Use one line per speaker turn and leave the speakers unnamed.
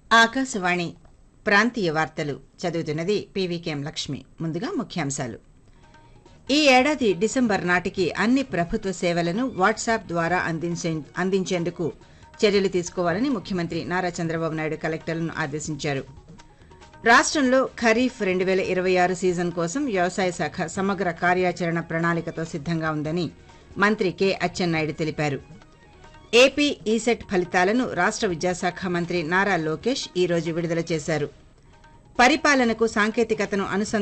ఆకాశవాణి ప్రాంతీయ వార్తలు చదువుతున్నది పీవీకేఎం లక్ష్మి ముందుగా ముఖ్యాంశాలు ఈ ఏడాది డిసెంబర్ నాటికి అన్ని ప్రభుత్వ సేవలను వాట్సాప్ ద్వారా అందించే అందించేందుకు చర్యలు తీసుకోవాలని ముఖ్యమంత్రి నారా చంద్రబాబు నాయుడు కలెక్టర్లను ఆదేశించారు రాష్టంలో ఖరీఫ్ రెండు వేల ఇరవై ఆరు సీజన్ కోసం వ్యవసాయ శాఖ సమగ్ర కార్యాచరణ ప్రణాళికతో సిద్దంగా ఉందని మంత్రి కె అచ్చెన్నాయుడు తెలిపారు ఏపీ ఈసెట్ ఫలితాలను రాష్ట విద్యాశాఖ మంత్రి నారా లోకేష్ ఈ రోజు విడుదల చేశారు పరిపాలనకు సాంకేతికతను అనుసంధానం